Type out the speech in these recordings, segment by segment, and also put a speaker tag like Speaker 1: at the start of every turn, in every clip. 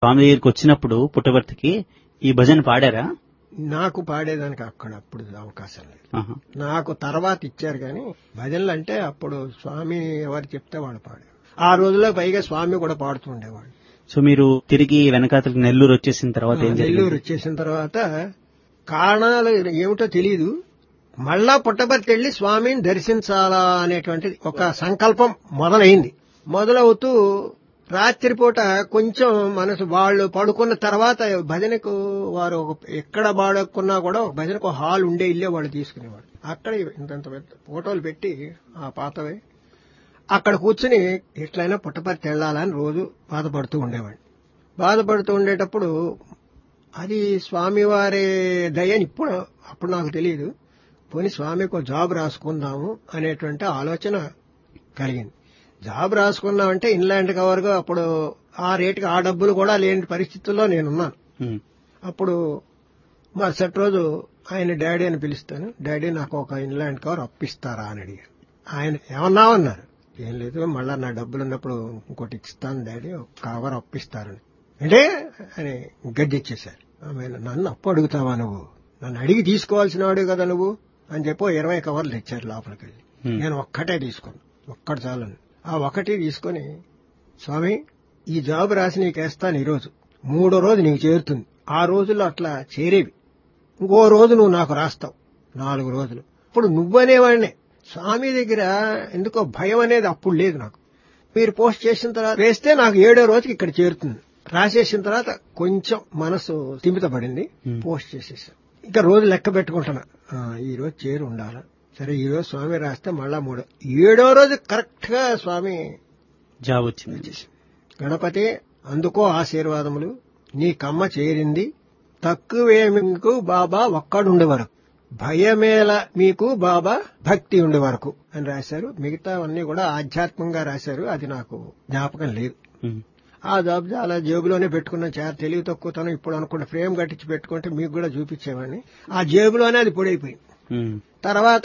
Speaker 1: స్వామి దగ్గరికి వచ్చినప్పుడు పుట్టబర్తికి ఈ భజన పాడారా
Speaker 2: నాకు పాడేదానికి అక్కడ అప్పుడు అవకాశం లేదు
Speaker 1: ఆహా.
Speaker 2: నాకు తర్వాత ఇచ్చారు కానీ భజనలు అంటే అప్పుడు స్వామి ఎవరు చెప్తే వాళ్ళు పాడారు ఆ రోజుల్లో పైగా స్వామి కూడా పాడుతూ ఉండేవాడు
Speaker 1: సో మీరు తిరిగి వెనకాతలకి నెల్లూరు వచ్చేసిన తర్వాత ఏం
Speaker 2: నెల్లూరు
Speaker 1: జరిగింది
Speaker 2: వచ్చేసిన తర్వాత కారణాలు ఏమిటో తెలియదు మళ్ళా పుట్టబర్తి వెళ్లి స్వామిని దర్శించాలా అనేటువంటి ఒక సంకల్పం మొదలైంది మొదలవుతూ రాత్రిపూట కొంచెం మనసు వాళ్ళు పడుకున్న తర్వాత భజనకు వారు ఒక ఎక్కడ పాడుకున్నా కూడా ఒక భజనకు ఒక హాల్ ఉండే ఇల్లే వాళ్ళు తీసుకునేవాడు అక్కడ ఇంతంత పెద్ద ఫోటోలు పెట్టి ఆ పాతవే అక్కడ కూర్చుని ఎట్లయినా పుట్టపర్తి వెళ్ళాలని రోజు బాధపడుతూ ఉండేవాడు బాధపడుతూ ఉండేటప్పుడు అది స్వామివారి దయని ఇప్పుడు అప్పుడు నాకు తెలియదు పోనీ స్వామికి ఒక జాబ్ రాసుకుందాము అనేటువంటి ఆలోచన కలిగింది జాబ్ రాసుకుందామంటే ఇన్లాండ్ కవర్గా అప్పుడు ఆ రేటుకి ఆ డబ్బులు కూడా లేని పరిస్థితుల్లో నేనున్నాను
Speaker 1: ఉమ్.
Speaker 2: అప్పుడు మరుసటి రోజు ఆయన డాడీ అని పిలుస్తాను డాడీ నాకు ఒక ఇన్లాండ్ కవర్ అప్పిస్తారా అని అడిగాను ఆయన ఏమన్నామన్నారు ఏం లేదు మళ్ళా నా డబ్బులు ఉన్నప్పుడు ఇంకోటి ఇస్తాను డాడీ ఒక కవర్ అప్పిస్తారని అంటే అని గడ్డిచ్చేశారు ఆమె నన్ను అప్పు అడుగుతావా నువ్వు నన్ను అడిగి తీసుకోవాల్సిన వాడు కదా నువ్వు అని చెప్పి ఓ ఇరవై కవర్లు తెచ్చారు లోపలికి వెళ్ళి
Speaker 1: Hmm.
Speaker 2: నేను ఒక్కటే తీసుకున్నాను ఒక్కటి చాలని ఆ ఒకటి తీసుకొని స్వామి ఈ జాబ్ రాసి నీకు వేస్తాను ఈరోజు మూడో రోజు నీకు చేరుతుంది ఆ రోజుల్లో అట్లా చేరేవి ఇంకో రోజు నువ్వు నాకు రాస్తావు నాలుగు రోజులు ఇప్పుడు నువ్వనేవాడినే స్వామి దగ్గర ఎందుకో భయం అనేది అప్పుడు లేదు నాకు మీరు పోస్ట్ చేసిన తర్వాత వేస్తే నాకు ఏడో రోజుకి ఇక్కడ చేరుతుంది రాసేసిన తర్వాత కొంచెం మనసు స్థిమితపడింది
Speaker 1: Hmm.
Speaker 2: పోస్ట్ చేసేసాను ఇంకా రోజు లెక్క పెట్టుకుంటున్నా ఆ, ఈ రోజు చేరు ఉండాలా సరే ఈ రోజు స్వామి రాస్తే మళ్ళా మూడో ఏడో రోజు కరెక్ట్ గా స్వామి
Speaker 1: జాబ్ వచ్చింది
Speaker 2: వచ్చేసి గణపతి అందుకో ఆశీర్వాదములు నీ కమ్మ చేరింది తక్కువే మీకు బాబా ఒక్కడుండే వరకు భయమేల మీకు బాబా భక్తి ఉండే వరకు అని రాశారు మిగతావన్నీ కూడా ఆధ్యాత్మికంగా రాశారు అది నాకు జ్ఞాపకం లేదు
Speaker 1: ఉమ్.
Speaker 2: ఆ జాబ్ అలా జేబులోనే పెట్టుకున్న చాలా తెలివి తక్కువతనం ఇప్పుడు అనుకుంటే ఫ్రేమ్ కట్టించి పెట్టుకుంటే మీకు కూడా చూపించేవాడిని ఆ జేబులోనే అది పొడైపోయింది
Speaker 1: ఉమ్.
Speaker 2: తర్వాత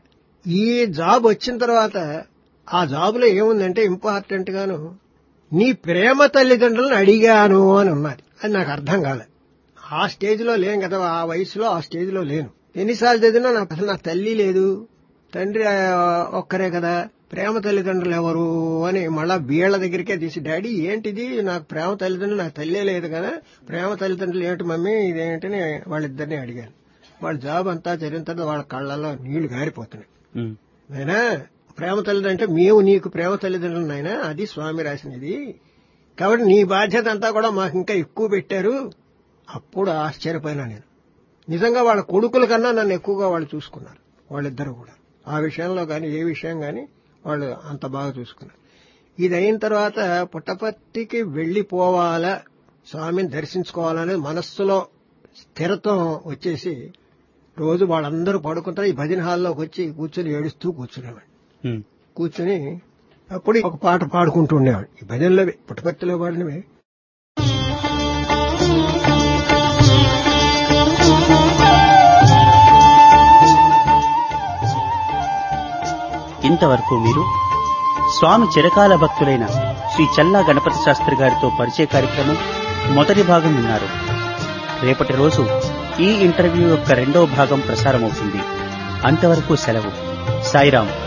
Speaker 2: ఈ జాబ్ వచ్చిన తర్వాత ఆ జాబులో ఏముందంటే ఇంపార్టెంట్ గాను నీ ప్రేమ తల్లిదండ్రులను అడిగాను అని ఉన్నది అది నాకు అర్థం కాలే ఆ స్టేజ్ లో లేను కదా ఆ వయసులో ఆ స్టేజ్ లో లేను ఎన్నిసార్లు చదివినా నాకు అసలు నా తల్లి లేదు తండ్రి ఆ, ఒక్కరే కదా ప్రేమ తల్లిదండ్రులు ఎవరు అని మళ్ళా వీళ్ళ దగ్గరికే తీసి డాడీ ఏంటిది నాకు ప్రేమ తల్లిదండ్రులు నాకు తల్లే లేదు కదా ప్రేమ తల్లిదండ్రులు ఏంటి మమ్మీ ఇదేంటని వాళ్ళిద్దరిని అడిగాను వాళ్ళ జాబ్ అంతా చదివిన తర్వాత వాళ్ళ కళ్ళల్లో నీళ్లు గారిపోతున్నాయి
Speaker 1: ఉమ్.
Speaker 2: నాయనా ప్రేమ తల్లిదండ్రులు అంటే మేము నీకు ప్రేమ తల్లిదండ్రులు నాయనా అది స్వామి రాసినది కాబట్టి నీ బాధ్యత అంతా కూడా మాకు ఇంకా ఎక్కువ పెట్టారు అప్పుడు ఆశ్చర్యపోయినా నేను నిజంగా వాళ్ళ కొడుకుల కన్నా నన్ను ఎక్కువగా వాళ్ళు చూసుకున్నారు వాళ్ళిద్దరూ కూడా ఆ విషయంలో కానీ ఏ విషయం కానీ వాళ్ళు అంత బాగా చూసుకున్నారు ఇది అయిన తర్వాత పుట్టపర్తికి వెళ్లిపోవాలా స్వామిని దర్శించుకోవాలనేది మనస్సులో స్థిరత్వం వచ్చేసి రోజు వాళ్ళందరూ పడుకుంటారు ఈ భజన హాల్లోకి వచ్చి కూర్చొని ఏడుస్తూ కూర్చునేవాడు
Speaker 1: ఉమ్.
Speaker 2: కూర్చొని అప్పుడు ఒక పాట పాడుకుంటూ ఉండేవాడు ఈ భజనలోవే పుట్టపర్తిలో పాడినవే
Speaker 1: ఇంతవరకు మీరు స్వామి చిరకాల భక్తులైన శ్రీ చల్లా గణపతి శాస్త్రి గారితో పరిచయ కార్యక్రమం మొదటి భాగం విన్నారు రేపటి రోజు ఈ ఇంటర్వ్యూ యొక్క రెండో భాగం ప్రసారమవుతుంది అంతవరకు సెలవు సాయిరాం